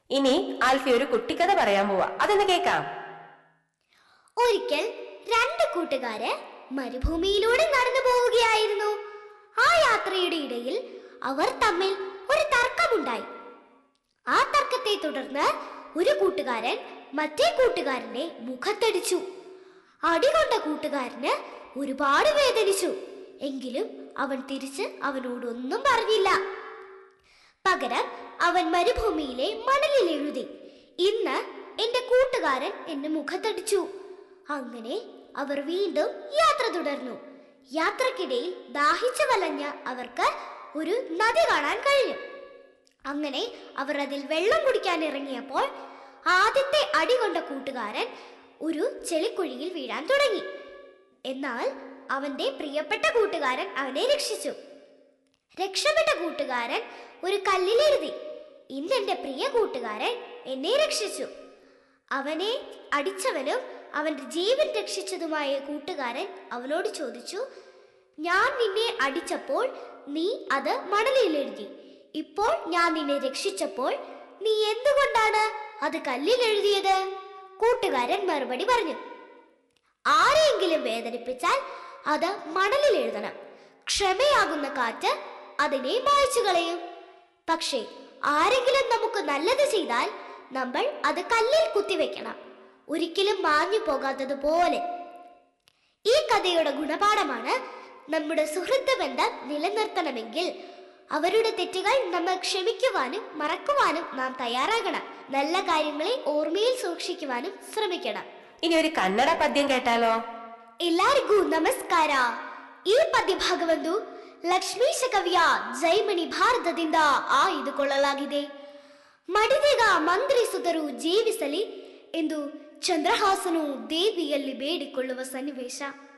ഇനി ആൽഫി ഒരു കുട്ടിക്കഥ പറയാൻ പോവാ അതൊന്ന് കേക്കാം ഒരിക്കൽ രണ്ട് കൂട്ടുകാര് മരുഭൂമിയിലൂടെ നടന്നു പോവുകയായിരുന്നു ആ യാത്രയുടെ ഇടയിൽ അവർ തമ്മിൽ ഒരു തർക്കമുണ്ടായി ആ തർക്കത്തെ തുടർന്ന് ഒരു കൂട്ടുകാരൻ മറ്റേ കൂട്ടുകാരന്റെ മുഖത്തടിച്ചു അടികൊണ്ട കൂട്ടുകാരന് ഒരുപാട് വേദനിച്ചു എങ്കിലും അവൻ തിരിച്ച് അവനോടൊന്നും പറഞ്ഞില്ല പകരം അവൻ മരുഭൂമിയിലെ മണലിൽ എഴുതി ഇന്ന് എന്റെ കൂട്ടുകാരൻ എന്നെ മുഖത്തടിച്ചു അങ്ങനെ അവർ വീണ്ടും യാത്ര തുടർന്നു യാത്രക്കിടയിൽ ദാഹിച്ചു വലഞ്ഞ അവർക്ക് ഒരു നദി കാണാൻ കഴിഞ്ഞു അങ്ങനെ അവർ അതിൽ വെള്ളം കുടിക്കാൻ ഇറങ്ങിയപ്പോൾ ആദ്യത്തെ അടി കൊണ്ട കൂട്ടുകാരൻ ഒരു ചെളിക്കുഴിയിൽ വീഴാൻ തുടങ്ങി എന്നാൽ അവന്റെ പ്രിയപ്പെട്ട കൂട്ടുകാരൻ അവനെ രക്ഷിച്ചു രക്ഷപ്പെട്ട കൂട്ടുകാരൻ ഒരു കല്ലിലെഴുതി ഇന്ന് എന്റെ പ്രിയ കൂട്ടുകാരൻ എന്നെ രക്ഷിച്ചു അവനെ അടിച്ചവനും അവന്റെ ജീവൻ രക്ഷിച്ചതുമായ കൂട്ടുകാരൻ അവനോട് ചോദിച്ചു ഞാൻ നിന്നെ അടിച്ചപ്പോൾ നീ അത് മണലിൽ എഴുതി ഇപ്പോൾ ഞാൻ നിന്നെ രക്ഷിച്ചപ്പോൾ നീ എന്തുകൊണ്ടാണ് അത് കല്ലിൽ എഴുതിയത് കൂട്ടുകാരൻ മറുപടി പറഞ്ഞു ആരെയെങ്കിലും വേദനിപ്പിച്ചാൽ അത് മണലിൽ എഴുതണം ക്ഷമയാകുന്ന കാറ്റ് അതിനെ മായ്ച്ചു കളയും പക്ഷേ ആരെങ്കിലും നമുക്ക് നല്ലത് ചെയ്താൽ നമ്മൾ അത് കല്ലിൽ കുത്തിവെക്കണം ഒരിക്കലും മാഞ്ഞു പോകാത്തതുപോലെ ഈ കഥയുടെ ഗുണപാഠമാണ് നമ്മുടെ സുഹൃത്ത് ബന്ധം നിലനിർത്തണമെങ്കിൽ അവരുടെ തെറ്റുകൾ നമ്മൾ ക്ഷമിക്കുവാനും മറക്കുവാനും നാം തയ്യാറാകണം നല്ല കാര്യങ്ങളെ ഓർമ്മയിൽ സൂക്ഷിക്കുവാനും ശ്രമിക്കണം ഇനി ഒരു കന്നഡ പദ്യം കേട്ടാലോ ಎಲ್ಲರಿಗೂ ನಮಸ್ಕಾರ ಈ ಪದ್ಯಭಾಗವೊಂದು ಲಕ್ಷ್ಮೀಶ ಕವಿಯ ಜೈಮಣಿ ಭಾರತದಿಂದ ಆಯ್ದುಕೊಳ್ಳಲಾಗಿದೆ ಮಡಿದೆಗ ಮಂತ್ರಿಸುದರು ಜೀವಿಸಲಿ ಎಂದು ಚಂದ್ರಹಾಸನು ದೇವಿಯಲ್ಲಿ ಬೇಡಿಕೊಳ್ಳುವ ಸನ್ನಿವೇಶ